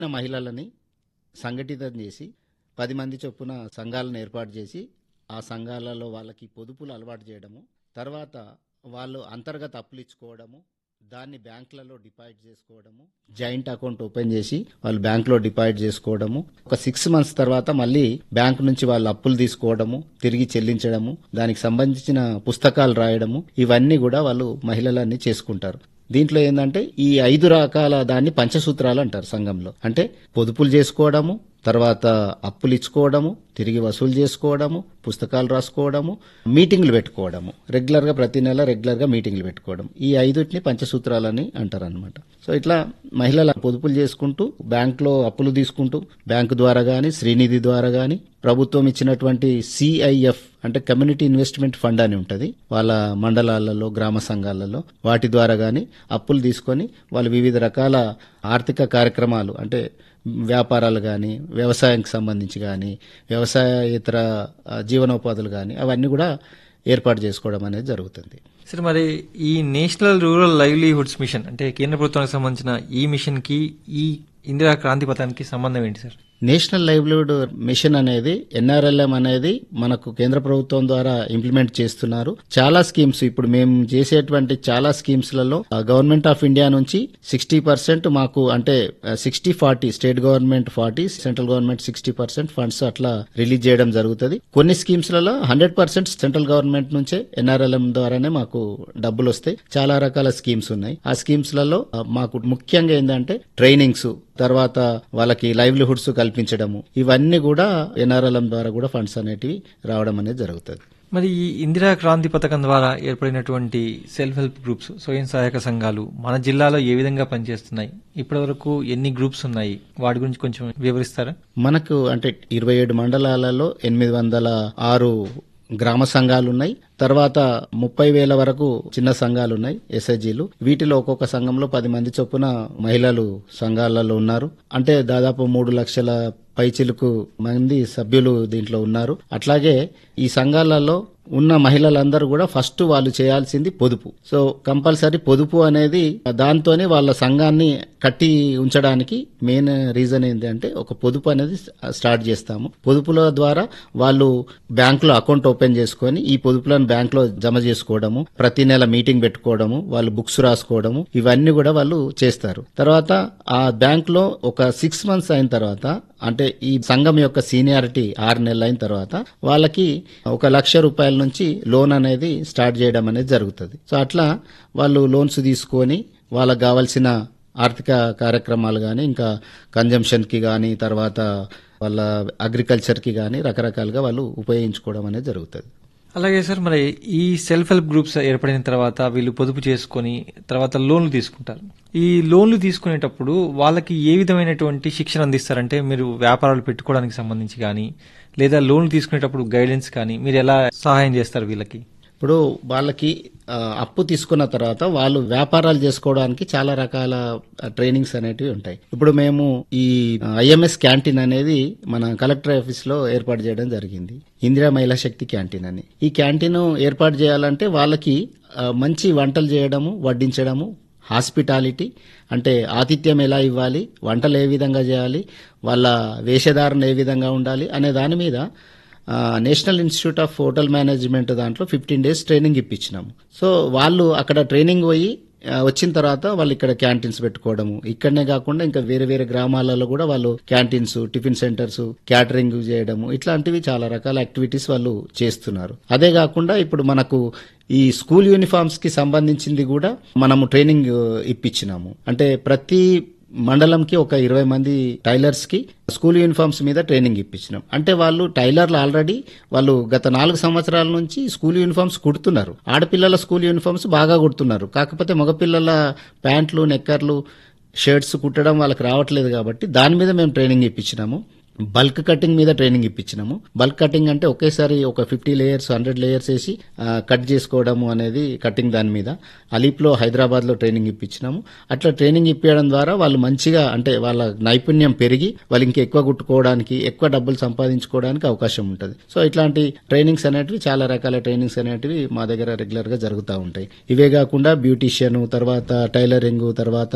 మహిళలని సంఘటితం చేసి పది మంది చొప్పున సంఘాలను ఏర్పాటు చేసి ఆ సంఘాలలో వాళ్ళకి పొదుపులు అలవాటు చేయడము తర్వాత వాళ్ళు అంతర్గత అప్పులు ఇచ్చుకోవడము దాన్ని బ్యాంకులలో డిపాజిట్ చేసుకోవడము జాయింట్ అకౌంట్ ఓపెన్ చేసి వాళ్ళు బ్యాంకులో డిపాజిట్ చేసుకోవడము ఒక సిక్స్ మంత్స్ తర్వాత మళ్ళీ బ్యాంక్ నుంచి వాళ్ళు అప్పులు తీసుకోవడము తిరిగి చెల్లించడము దానికి సంబంధించిన పుస్తకాలు రాయడము ఇవన్నీ కూడా వాళ్ళు మహిళలన్నీ చేసుకుంటారు దీంట్లో ఏంటంటే ఈ ఐదు రకాల దాన్ని పంచసూత్రాలు అంటారు సంఘంలో అంటే పొదుపులు చేసుకోవడము తర్వాత అప్పులు ఇచ్చుకోవడము తిరిగి వసూలు చేసుకోవడము పుస్తకాలు రాసుకోవడము మీటింగ్లు పెట్టుకోవడము రెగ్యులర్ గా ప్రతి నెల రెగ్యులర్ గా మీటింగ్లు పెట్టుకోవడం ఈ ఐదుటిని పంచసూత్రాలని అంటారు అనమాట సో ఇట్లా మహిళల పొదుపులు చేసుకుంటూ బ్యాంకులో అప్పులు తీసుకుంటూ బ్యాంకు ద్వారా గాని శ్రీనిధి ద్వారా గాని ప్రభుత్వం ఇచ్చినటువంటి సిఐఎఫ్ అంటే కమ్యూనిటీ ఇన్వెస్ట్మెంట్ ఫండ్ అని ఉంటుంది వాళ్ళ మండలాలలో గ్రామ సంఘాలలో వాటి ద్వారా గాని అప్పులు తీసుకొని వాళ్ళు వివిధ రకాల ఆర్థిక కార్యక్రమాలు అంటే వ్యాపారాలు కానీ వ్యవసాయానికి సంబంధించి కానీ వ్యవసాయేతర ఆ, జీవనోపాధులు కానీ అవన్నీ కూడా ఏర్పాటు చేసుకోవడం అనేది జరుగుతుంది సరే మరి ఈ నేషనల్ రూరల్ లైవ్లీహుడ్స్ మిషన్ అంటే కేంద్ర ప్రభుత్వానికి సంబంధించిన ఈ మిషన్ కి ఈ ఇందిరా క్రాంతి పథకానికి సంబంధం ఏంటి సార్ నేషనల్ లైవ్లీహుడ్ మిషన్ అనేది ఎన్ఆర్ఎల్ఎం అనేది మనకు కేంద్ర ప్రభుత్వం ద్వారా ఇంప్లిమెంట్ చేస్తున్నారు చాలా స్కీమ్స్ ఇప్పుడు మేము చేసేటువంటి చాలా స్కీమ్స్ లలో గవర్నమెంట్ ఆఫ్ ఇండియా నుంచి సిక్స్టీ పర్సెంట్ మాకు అంటే sixty forty state government forty central government sixty percent funds అట్లా రిలీజ్ చేయడం జరుగుతుంది కొన్ని స్కీమ్స్ లలో హండ్రెడ్ పర్సెంట్ సెంట్రల్ గవర్నమెంట్ నుంచే ఎన్ఆర్ఎల్ఎం ద్వారానే మాకు డబ్బులు వస్తాయి చాలా రకాల స్కీమ్స్ ఉన్నాయి ఆ స్కీమ్స్ లలో ఆ, మాకు ముఖ్యంగా ఏంటంటే ట్రైనింగ్స్ తర్వాత వాళ్ళకి లైవ్లీహుడ్స్ కల్పించడము ఇవన్నీ కూడా ఎన్ఆర్ఎల్ఎం ద్వారా కూడా ఫండ్స్ అనేటివి రావడం అనేది జరుగుతుంది మరి ఈ ఇందిరా క్రాంతి పథకం ద్వారా ఏర్పడినటువంటి సెల్ఫ్ హెల్ప్ గ్రూప్స్ స్వయం సహాయక సంఘాలు మన జిల్లాలో ఏ విధంగా పనిచేస్తున్నాయి ఇప్పటివరకు ఎన్ని గ్రూప్స్ ఉన్నాయి వాటి గురించి కొంచెం వివరిస్తారా మనకు అంటే ఇరవై ఏడు మండలాలలో ఎనిమిది వందల ఆరు గ్రామ సంఘాలు ఉన్నాయి తర్వాత ముప్పై వేల వరకు చిన్న సంఘాలు ఉన్నాయి ఎస్ఐజీలు వీటిలో ఒక్కొక్క సంఘంలో పది మంది చొప్పున మహిళలు సంఘాలలో ఉన్నారు అంటే దాదాపు మూడు లక్షల పైచిలుకు మంది సభ్యులు దీంట్లో ఉన్నారు అట్లాగే ఈ సంఘాలలో ఉన్న మహిళలందరూ కూడా ఫస్ట్ వాళ్ళు చేయాల్సింది పొదుపు సో కంపల్సరీ పొదుపు అనేది దాంతోనే వాళ్ళ సంఘాన్ని కట్టి ఉంచడానికి మెయిన్ రీజన్ ఏంటంటే ఒక పొదుపు అనేది స్టార్ట్ చేస్తాము పొదుపుల ద్వారా వాళ్ళు బ్యాంకులో అకౌంట్ ఓపెన్ చేసుకొని ఈ పొదుపులను బ్యాంకులో జమ చేసుకోవడము ప్రతి నెల మీటింగ్ పెట్టుకోవడము వాళ్ళు బుక్స్ రాసుకోవడము ఇవన్నీ కూడా వాళ్ళు చేస్తారు తర్వాత ఆ బ్యాంక్ లో ఒక సిక్స్ మంత్స్ అయిన తర్వాత అంటే ఈ సంఘం యొక్క సీనియారిటీ ఆరు నెలలు అయిన తర్వాత వాళ్ళకి ఒక లక్ష రూపాయల నుంచి లోన్ అనేది స్టార్ట్ చేయడం అనేది జరుగుతుంది సో అట్లా వాళ్ళు లోన్స్ తీసుకొని వాళ్ళకి కావాల్సిన ఆర్థిక కార్యక్రమాలు కానీ ఇంకా కన్జంప్షన్కి కానీ తర్వాత వాళ్ళ అగ్రికల్చర్కి కానీ రకరకాలుగా వాళ్ళు ఉపయోగించుకోవడం అనేది జరుగుతుంది అలాగే సార్ మరి ఈ సెల్ఫ్ హెల్ప్ గ్రూప్స్ ఏర్పడిన తర్వాత వీళ్ళు పొదుపు చేసుకొని తర్వాత లోన్లు తీసుకుంటారు ఈ లోన్లు తీసుకునేటప్పుడు వాళ్ళకి ఏ విధమైనటువంటి శిక్షణ అందిస్తారంటే మీరు వ్యాపారాలు పెట్టుకోవడానికి సంబంధించి కానీ లేదా లోన్లు తీసుకునేటప్పుడు గైడెన్స్ కానీ మీరు ఎలా సహాయం చేస్తారు వీళ్ళకి ఇప్పుడు వాళ్ళకి ఆ, అప్పు తీసుకున్న తర్వాత వాళ్ళు వ్యాపారాలు చేసుకోవడానికి చాలా రకాల ఆ, ట్రైనింగ్స్ అనేటివి ఉంటాయి ఇప్పుడు మేము ఈ ఐఎంఎస్ క్యాంటీన్ అనేది మన కలెక్టర్ ఆఫీస్ లో ఏర్పాటు చేయడం జరిగింది ఇందిరా మహిళా శక్తి క్యాంటీన్ అని ఈ క్యాంటీన్ ఏర్పాటు చేయాలంటే వాళ్ళకి ఆ, మంచి వంటలు చేయడము వడ్డించడము హాస్పిటాలిటీ అంటే ఆతిథ్యం ఎలా ఇవ్వాలి వంటలు ఏ విధంగా చేయాలి వాళ్ళ వేషధారణ ఏ విధంగా ఉండాలి అనే దాని మీద ఆ, national institute of hotel management దాంట్లో ఫిఫ్టీన్ డేస్ ట్రైనింగ్ ఇప్పించినాము సో వాళ్ళు అక్కడ ట్రైనింగ్ పోయి ఆ, వచ్చిన తర్వాత వాళ్ళు ఇక్కడ క్యాంటీన్స్ పెట్టుకోవడము ఇక్కడనే కాకుండా ఇంకా వేరే వేరే గ్రామాలలో కూడా వాళ్ళు క్యాంటీన్స్ టిఫిన్ సెంటర్స్ క్యాటరింగ్ చేయడము ఇట్లాంటివి చాలా రకాల యాక్టివిటీస్ వాళ్ళు చేస్తున్నారు అదే కాకుండా ఇప్పుడు మనకు ఈ స్కూల్ యూనిఫామ్స్ కి సంబంధించింది కూడా మనము ట్రైనింగ్ ఇప్పించినాము అంటే ప్రతి మండలంకి ఒక ఇరవై మంది టైలర్స్ కి స్కూల్ యూనిఫామ్స్ మీద ట్రైనింగ్ ఇప్పించినాం అంటే వాళ్ళు టైలర్లు ఆల్రెడీ వాళ్ళు గత నాలుగు సంవత్సరాల నుంచి స్కూల్ యూనిఫామ్స్ కుడుతున్నారు ఆడపిల్లల స్కూల్ యూనిఫామ్స్ బాగా కుడుతున్నారు కాకపోతే మగపిల్లల ప్యాంట్లు నెక్కర్లు షర్ట్స్ కుట్టడం వాళ్ళకి రావట్లేదు కాబట్టి దాని మీద మేము ట్రైనింగ్ ఇప్పించినాము బల్క్ కటింగ్ మీద ట్రైనింగ్ ఇప్పించినాము బల్క్ కటింగ్ అంటే ఒకేసారి ఒక ఫిఫ్టీ లేయర్స్ హండ్రెడ్ లేయర్స్ వేసి ఆ, కట్ చేసుకోవడము అనేది కటింగ్ దాని మీద అలీప్లో హైదరాబాద్ లో ట్రైనింగ్ ఇప్పించినాము అట్లా ట్రైనింగ్ ఇప్పించడం ద్వారా వాళ్ళు మంచిగా అంటే వాళ్ళ నైపుణ్యం పెరిగి వాళ్ళు ఇంకా ఎక్కువ కుట్టుకోవడానికి ఎక్కువ డబ్బులు సంపాదించుకోవడానికి అవకాశం ఉంటుంది సో ఇట్లాంటి ట్రైనింగ్స్ అనేటివి చాలా రకాల ట్రైనింగ్స్ అనేటివి మా దగ్గర రెగ్యులర్ గా జరుగుతూ ఉంటాయి ఇవే కాకుండా బ్యూటీషియన్ తర్వాత టైలరింగ్ తర్వాత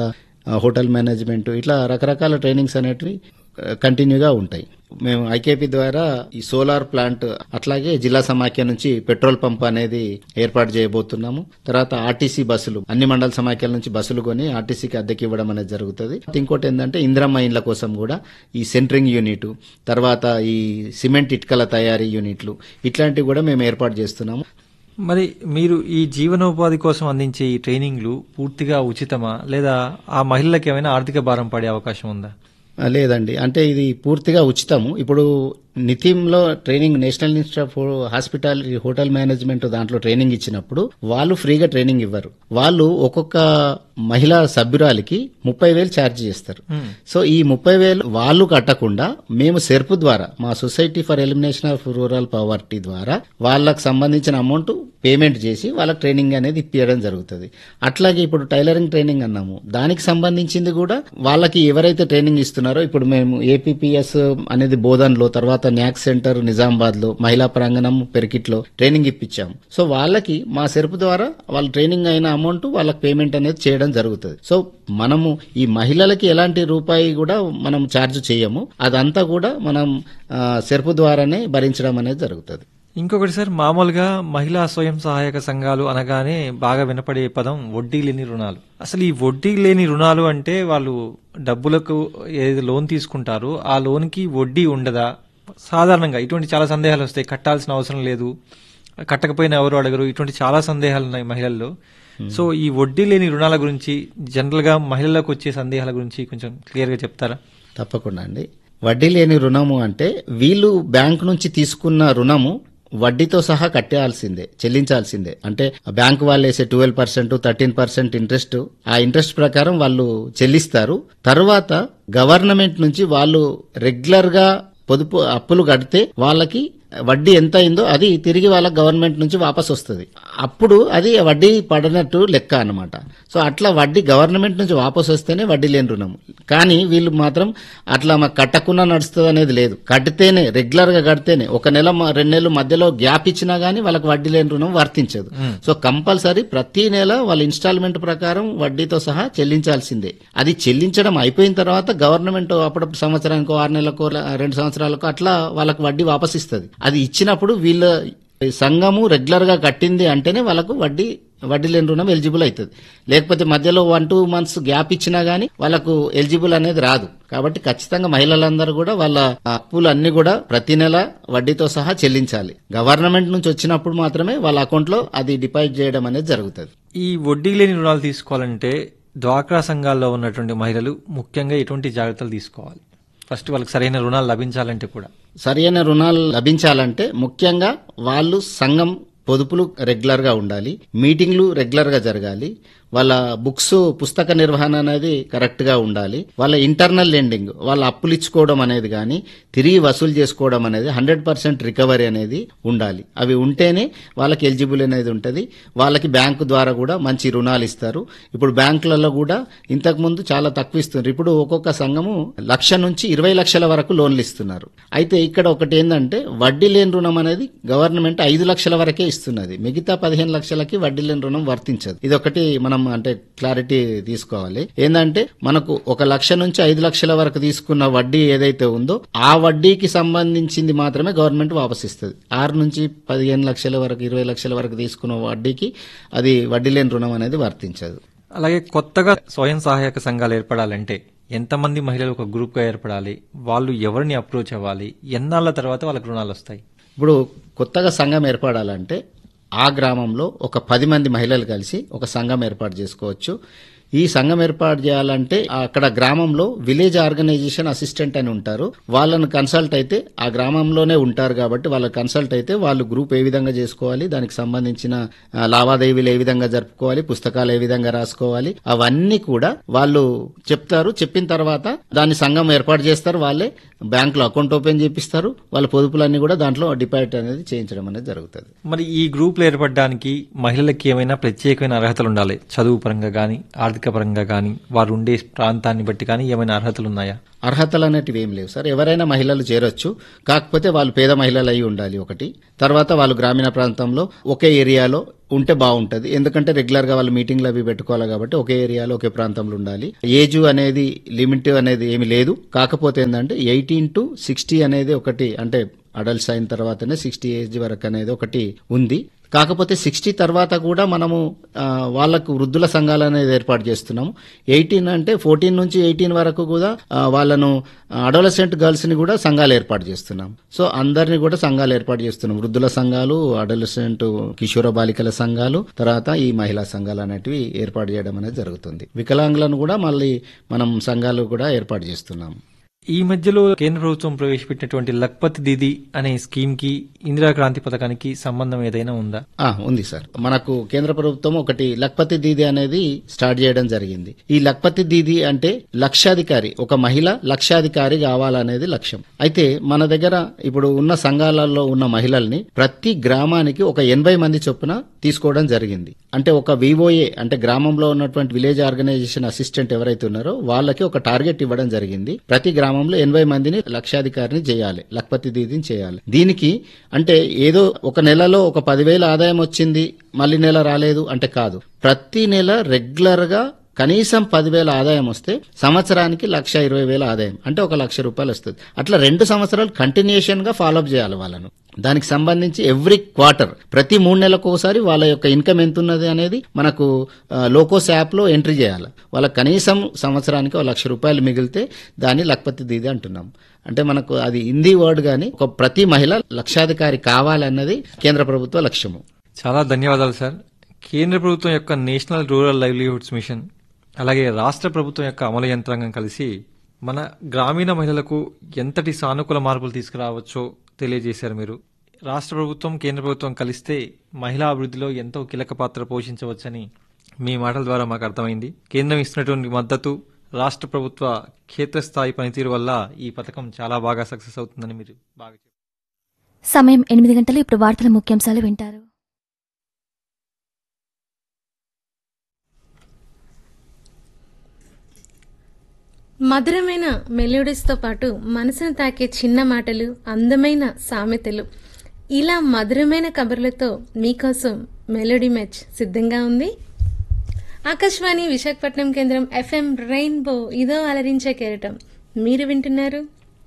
హోటల్ మేనేజ్మెంట్ ఇట్లా రకరకాల ట్రైనింగ్స్ అనేటివి కంటిన్యూగా ఉంటాయి మేము ఐకేపీ ద్వారా ఈ సోలార్ ప్లాంట్ అట్లాగే జిల్లా సమాఖ్య నుంచి పెట్రోల్ పంప్ అనేది ఏర్పాటు చేయబోతున్నాము తర్వాత ఆర్టీసీ బస్సులు అన్ని మండల సమాఖ్యల నుంచి బస్సులు కొని ఆర్టీసీకి అద్దెకి ఇవ్వడం అనేది జరుగుతుంది ఇంకోటి ఏంటంటే ఇందిరమ్మ ఇండ్ల కోసం కూడా ఈ సెంటరింగ్ యూనిట్ తర్వాత ఈ సిమెంట్ ఇటుకల తయారీ యూనిట్లు ఇట్లాంటివి కూడా మేము ఏర్పాటు చేస్తున్నాము మరి మీరు ఈ జీవనోపాధి కోసం అందించే ఈ ట్రైనింగ్లు పూర్తిగా ఉచితమా లేదా ఆ మహిళలకు ఏమైనా ఆర్థిక భారం పడే అవకాశం ఉందా ఆ, లేదండి అంటే ఇది పూర్తిగా ఉచితము ఇప్పుడు నితింలో training national institute of hospitality hotel management దాంట్లో ట్రైనింగ్ ఇచ్చినప్పుడు వాళ్ళు ఫ్రీగా ట్రైనింగ్ ఇవ్వరు వాళ్ళు ఒక్కొక్క మహిళా సభ్యురాలికి ముప్పై వేలు ఛార్జ్ చేస్తారు సో ఈ ముప్పై వేలు వాళ్ళు కట్టకుండా మేము సెర్పు ద్వారా మా society for elimination of rural poverty ద్వారా వాళ్ళకి సంబంధించిన అమౌంట్ పేమెంట్ చేసి వాళ్ళకి ట్రైనింగ్ అనేది ఇప్పించడం జరుగుతుంది అట్లాగే ఇప్పుడు టైలరింగ్ ట్రైనింగ్ అన్నాము దానికి సంబంధించింది కూడా వాళ్ళకి ఎవరైతే ట్రైనింగ్ ఇస్తున్నారో ఇప్పుడు మేము ఏపీపీఎస్ అనేది బోధన్లో తర్వాత న్యాక్ సెంటర్ నిజామాబాద్ లో మహిళా ప్రాంగణం పెరికిట్లో ట్రైనింగ్ ఇప్పించాము సో వాళ్ళకి మా సెరుపు ద్వారా వాళ్ళ ట్రైనింగ్ అయిన అమౌంట్ వాళ్ళకి పేమెంట్ అనేది చేయడం జరుగుతుంది సో మనము ఈ మహిళలకి ఎలాంటి రూపాయి కూడా మనం ఛార్జ్ చేయము అదంతా కూడా మనం ఆ, సెరుపు ద్వారానే భరించడం అనేది జరుగుతుంది ఇంకొకటి సార్ మామూలుగా మహిళా స్వయం సహాయక సంఘాలు అనగానే బాగా వినపడే పదం వడ్డీ లేని రుణాలు అసలు ఈ వడ్డీ లేని రుణాలు అంటే వాళ్ళు డబ్బులకు ఏది లోన్ తీసుకుంటారో ఆ లోన్కి వడ్డీ ఉండదా సాధారణంగా ఇటువంటి చాలా సందేహాలు వస్తాయి కట్టాల్సిన అవసరం లేదు కట్టకపోయినా ఎవరు అడగరు ఇటువంటి చాలా సందేహాలు ఉన్నాయి మహిళల్లో సో ఈ వడ్డీ లేని రుణాల గురించి జనరల్ గా మహిళలకు వచ్చే సందేహాల గురించి కొంచెం క్లియర్ గా చెప్తారా తప్పకుండా అండి వడ్డీ లేని రుణము అంటే వీళ్ళు బ్యాంక్ నుంచి తీసుకున్న రుణము వడ్డీతో సహా కట్టేయాల్సిందే చెల్లించాల్సిందే అంటే బ్యాంక్ వాళ్ళు వేసే twelve percent thirteen percent interest ఆ ఇంట్రెస్ట్ ప్రకారం వాళ్ళు చెల్లిస్తారు తర్వాత గవర్నమెంట్ నుంచి వాళ్ళు రెగ్యులర్ గా పొదుపు అప్పులు కడితే వాళ్ళకి వడ్డీ ఎంత అయిందో అది తిరిగి వాళ్ళ గవర్నమెంట్ నుంచి వాపస్ వస్తుంది అప్పుడు అది వడ్డీ పడినట్టు లెక్క అన్నమాట సో అట్లా వడ్డీ గవర్నమెంట్ నుంచి వాపస్ వస్తేనే వడ్డీ లేని రుణం కానీ వీళ్ళు మాత్రం అట్లా మాకు కట్టకుండా నడుస్తుంది అనేది లేదు కడితేనే రెగ్యులర్ గా కడితేనే ఒక నెల మ- రెండు నెలలు మధ్యలో గ్యాప్ ఇచ్చినా గానీ వాళ్ళకి వడ్డీ లేని రుణం వర్తించదు సో కంపల్సరీ ప్రతి నెల వాళ్ళ ఇన్స్టాల్మెంట్ ప్రకారం వడ్డీతో సహా చెల్లించాల్సిందే అది చెల్లించడం అయిపోయిన తర్వాత గవర్నమెంట్ అప్పుడప్పుడు సంవత్సరానికో ఆరు నెలలకో ల- రెండు సంవత్సరాలకో అట్లా వాళ్ళకి వడ్డీ వాపస్ ఇస్తుంది అది ఇచ్చినప్పుడు వీళ్ళ సంఘము రెగ్యులర్ గా కట్టింది అంటేనే వాళ్ళకు వడ్డీ వడ్డీ లేని రుణం ఎలిజిబుల్ అవుతుంది లేకపోతే మధ్యలో వన్ టూ మంత్స్ గ్యాప్ ఇచ్చినా గానీ వాళ్ళకు ఎలిజిబుల్ అనేది రాదు కాబట్టి ఖచ్చితంగా మహిళలందరూ కూడా వాళ్ళ అప్పులు అన్ని కూడా ప్రతి నెల వడ్డీతో సహా చెల్లించాలి గవర్నమెంట్ నుంచి వచ్చినప్పుడు మాత్రమే వాళ్ళ అకౌంట్ లో అది డిపాజిట్ చేయడం అనేది జరుగుతుంది ఈ వడ్డీ లేని రుణాలు తీసుకోవాలంటే డ్వాక్రా సంఘాల్లో ఉన్నటువంటి మహిళలు ముఖ్యంగా ఎటువంటి జాగ్రత్తలు తీసుకోవాలి ఫస్ట్ వాళ్ళకి సరైన రుణాలు లభించాలంటే కూడా సరైన రుణాలు లభించాలంటే ముఖ్యంగా వాళ్ళు సంఘం పొదుపులు రెగ్యులర్ గా ఉండాలి మీటింగ్లు రెగ్యులర్ గా జరగాలి వాళ్ళ బుక్స్ పుస్తక నిర్వహణ అనేది కరెక్ట్ గా ఉండాలి వాళ్ళ ఇంటర్నల్ లెండింగ్ వాళ్ళ అప్పులు ఇచ్చుకోవడం అనేది కానీ తిరిగి వసూలు చేసుకోవడం అనేది హండ్రెడ్ పర్సెంట్ రికవరీ అనేది ఉండాలి అవి ఉంటేనే వాళ్ళకి ఎలిజిబుల్ అనేది ఉంటుంది వాళ్ళకి బ్యాంకు ద్వారా కూడా మంచి రుణాలు ఇస్తారు ఇప్పుడు బ్యాంకులలో కూడా ఇంతకు ముందు చాలా తక్కువ ఇస్తున్నారు ఇప్పుడు ఒక్కొక్క సంఘము లక్ష నుంచి ఇరవై లక్షల వరకు లోన్లు ఇస్తున్నారు అయితే ఇక్కడ ఒకటి ఏంటంటే వడ్డీ లేని రుణం అనేది గవర్నమెంట్ ఐదు లక్షల వరకే ఇస్తున్నది మిగతా పదిహేను లక్షలకి వడ్డీ లేని రుణం వర్తించదు ఇది ఒకటి మనం అంటే క్లారిటీ తీసుకోవాలి ఏంటంటే మనకు ఒక లక్ష నుంచి ఐదు లక్షల వరకు తీసుకున్న వడ్డీ ఏదైతే ఉందో ఆ వడ్డీకి సంబంధించింది మాత్రమే గవర్నమెంట్ వాపస్ ఇస్తుంది ఆరు నుంచి పదిహేను లక్షల వరకు ఇరవై లక్షల వరకు తీసుకున్న వడ్డీకి అది వడ్డీ లేని రుణం అనేది వర్తించదు అలాగే కొత్తగా స్వయం సహాయక సంఘాలు ఏర్పడాలంటే ఎంతమంది మహిళలు ఒక గ్రూప్ గా ఏర్పడాలి వాళ్ళు ఎవరిని అప్రోచ్ అవ్వాలి ఎన్నాళ్ళ తర్వాత వాళ్ళకి రుణాలు వస్తాయి ఇప్పుడు కొత్తగా సంఘం ఏర్పడాలంటే ఆ గ్రామంలో ఒక పది మంది మహిళలు కలిసి ఒక సంఘం ఏర్పాటు చేసుకోవచ్చు ఈ సంఘం ఏర్పాటు చేయాలంటే అక్కడ గ్రామంలో విలేజ్ ఆర్గనైజేషన్ అసిస్టెంట్ అని ఉంటారు వాళ్ళను కన్సల్ట్ అయితే ఆ గ్రామంలోనే ఉంటారు కాబట్టి వాళ్ళ కన్సల్ట్ అయితే వాళ్ళు గ్రూప్ ఏ విధంగా చేసుకోవాలి దానికి సంబంధించిన ఆ, లావాదేవీలు ఏ విధంగా జరుపుకోవాలి పుస్తకాలు ఏ విధంగా రాసుకోవాలి అవన్నీ కూడా వాళ్ళు చెప్తారు చెప్పిన తర్వాత దాని సంఘం ఏర్పాటు చేస్తారు వాళ్ళే బ్యాంకులో అకౌంట్ ఓపెన్ చేపిస్తారు వాళ్ళ పొదుపులన్నీ కూడా దాంట్లో డిపాజిట్ అనేది చేయించడం అనేది జరుగుతుంది మరి ఈ గ్రూపులు ఏర్పడడానికి మహిళలకి ఏమైనా ప్రత్యేకమైన అర్హతలు ఉండాలి చదువు పరంగా కానీ ఆర్థిక పరంగా కానీ వారు ఉండే ప్రాంతాన్ని బట్టి కానీ ఏమైనా అర్హతలు ఉన్నాయా అర్హతలు అనేటివి ఏం లేవు సార్ ఎవరైనా మహిళలు చేరొచ్చు కాకపోతే వాళ్ళు పేద మహిళలు అయి ఉండాలి ఒకటి తర్వాత వాళ్ళు గ్రామీణ ప్రాంతంలో ఒకే ఏరియాలో ఉంటే బాగుంటది ఎందుకంటే రెగ్యులర్ గా వాళ్ళు మీటింగ్లు అవి పెట్టుకోవాలి కాబట్టి ఒకే ఏరియాలో ఒకే ప్రాంతంలో ఉండాలి ఏజ్ అనేది లిమిట్ అనేది ఏమి లేదు కాకపోతే ఏంటంటే ఎయిటీన్ టు సిక్స్టీ అనేది ఒకటి అంటే అడల్ట్స్ అయిన తర్వాతనే సిక్స్టీ ఏజ్ వరకు అనేది ఒకటి ఉంది కాకపోతే సిక్స్టీ తర్వాత కూడా మనము ఆ, వాళ్ళకు వృద్ధుల సంఘాలు అనేది ఏర్పాటు చేస్తున్నాము ఎయిటీన్ అంటే ఫోర్టీన్ నుంచి ఎయిటీన్ వరకు కూడా ఆ, వాళ్ళను అడోలసెంట్ గర్ల్స్ ని కూడా సంఘాలు ఏర్పాటు చేస్తున్నాం సో అందరిని కూడా సంఘాలు ఏర్పాటు చేస్తున్నాం వృద్ధుల సంఘాలు అడోలసెంట్ కిషోర బాలికల సంఘాలు తర్వాత ఈ మహిళా సంఘాలు అనేటివి ఏర్పాటు చేయడం అనేది జరుగుతుంది వికలాంగులను కూడా మళ్ళీ మనం సంఘాలు కూడా ఏర్పాటు చేస్తున్నాం ఈ మధ్యలో కేంద్ర ప్రభుత్వం ప్రవేశపెట్టినటువంటి లక్పత్ దీది అనే స్కీమ్ కి ఇందిరా క్రాంతి పథకానికి సంబంధం ఏదైనా ఉందా ఆ ఉంది సార్ మనకు కేంద్ర ప్రభుత్వం ఒకటి లక్పతి దీది అనేది స్టార్ట్ చేయడం జరిగింది ఈ లక్పతి దీది అంటే లక్షాధికారి ఒక మహిళ లక్షాధికారి కావాలనేది లక్ష్యం అయితే మన దగ్గర ఇప్పుడు ఉన్న సంఘాలలో ఉన్న మహిళల్ని ప్రతి గ్రామానికి ఒక ఎనభై మంది చొప్పున తీసుకోవడం జరిగింది అంటే ఒక వివోఏ అంటే గ్రామంలో ఉన్నటువంటి విలేజ్ ఆర్గనైజేషన్ అసిస్టెంట్ ఎవరైతే ఉన్నారో వాళ్ళకి ఒక టార్గెట్ ఇవ్వడం జరిగింది ప్రతి గ్రామంలో ఎనభై మందిని లక్షాధికారిని చేయాలి లక్పతి దీదిని చేయాలి దీనికి అంటే ఏదో ఒక నెలలో ఒక పదివేల ఆదాయం వచ్చింది మళ్ళీ నెల రాలేదు అంటే కాదు ప్రతి నెల రెగ్యులర్ గా కనీసం పదివేల ఆదాయం వస్తే సంవత్సరానికి లక్ష ఇరవై వేల ఆదాయం అంటే ఒక లక్ష రూపాయలు వస్తుంది అట్లా రెండు సంవత్సరాలు కంటిన్యూషన్ గా ఫాలోఅప్ చేయాలి వాళ్ళను దానికి సంబంధించి ఎవ్రీ క్వార్టర్ ప్రతి మూడు నెలలకు ఒకసారి వాళ్ళ యొక్క ఇన్కమ్ ఎంత ఉన్నది అనేది మనకు ఆ, లోకోస్ యాప్ లో ఎంట్రీ చేయాలి వాళ్ళకి కనీసం సంవత్సరానికి ఒక లక్ష రూపాయలు మిగిలితే దాన్ని లక్పతి దీది అంటున్నాం అంటే మనకు అది హిందీ వర్డ్ గాని ఒక ప్రతి మహిళ లక్షాధికారి కావాలన్నది కేంద్ర ప్రభుత్వ లక్ష్యము చాలా ధన్యవాదాలు సార్ కేంద్ర ప్రభుత్వం యొక్క నేషనల్ రూరల్ లైవ్లీహుడ్స్ మిషన్ అలాగే రాష్ట్ర ప్రభుత్వం యొక్క అమలు యంత్రాంగం కలిసి మన గ్రామీణ మహిళలకు ఎంతటి సానుకూల మార్పులు తీసుకురావచ్చో తెలియజేశారు మీరు రాష్ట్ర ప్రభుత్వం కేంద్ర ప్రభుత్వం కలిస్తే మహిళా అభివృద్ధిలో ఎంతో కీలక పాత్ర పోషించవచ్చని మీ మాటల ద్వారా మాకు అర్థమైంది కేంద్రం ఇస్తున్నటువంటి మద్దతు రాష్ట్ర ప్రభుత్వ క్షేత్రస్థాయి పనితీరు వల్ల ఈ పథకం చాలా బాగా సక్సెస్ అవుతుందని మీరు బాగా చెప్పారు సమయం ఎనిమిది గంటలు ఇప్పుడు వార్తల ముఖ్యాంశాలు వింటారు మధురమైన మెలోడీస్తో పాటు మనసును తాకే చిన్న మాటలు అందమైన సామెతలు ఇలా మధురమైన కబుర్లతో మీకోసం మెలోడీ మ్యాచ్ సిద్ధంగా ఉంది ఆకాశవాణి విశాఖపట్నం కేంద్రం ఎఫ్ఎం రెయిన్బో ఇదో అలరించే కెరటం మీరు వింటున్నారు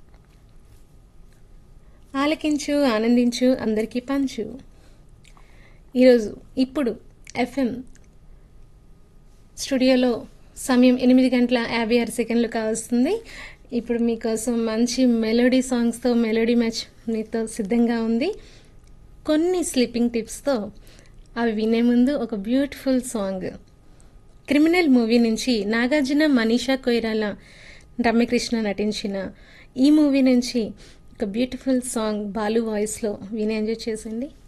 ఆలకించు ఆనందించు అందరికీ పంచు ఈరోజు ఇప్పుడు ఎఫ్ఎం స్టూడియోలో సమయం ఎనిమిది గంటల యాభై ఆరు సెకండ్లు కావస్తుంది ఇప్పుడు మీకోసం మంచి మెలోడీ సాంగ్స్తో మెలోడీ మ్యాచ్ మీతో సిద్ధంగా ఉంది కొన్ని స్లీపింగ్ టిప్స్తో అవి వినే ముందు ఒక బ్యూటిఫుల్ సాంగ్ క్రిమినల్ మూవీ నుంచి నాగార్జున మనీషా కొయిరాల రమ్యకృష్ణ నటించిన ఈ మూవీ నుంచి ఒక బ్యూటిఫుల్ సాంగ్ బాలు వాయిస్లో విని ఎంజాయ్ చేసండి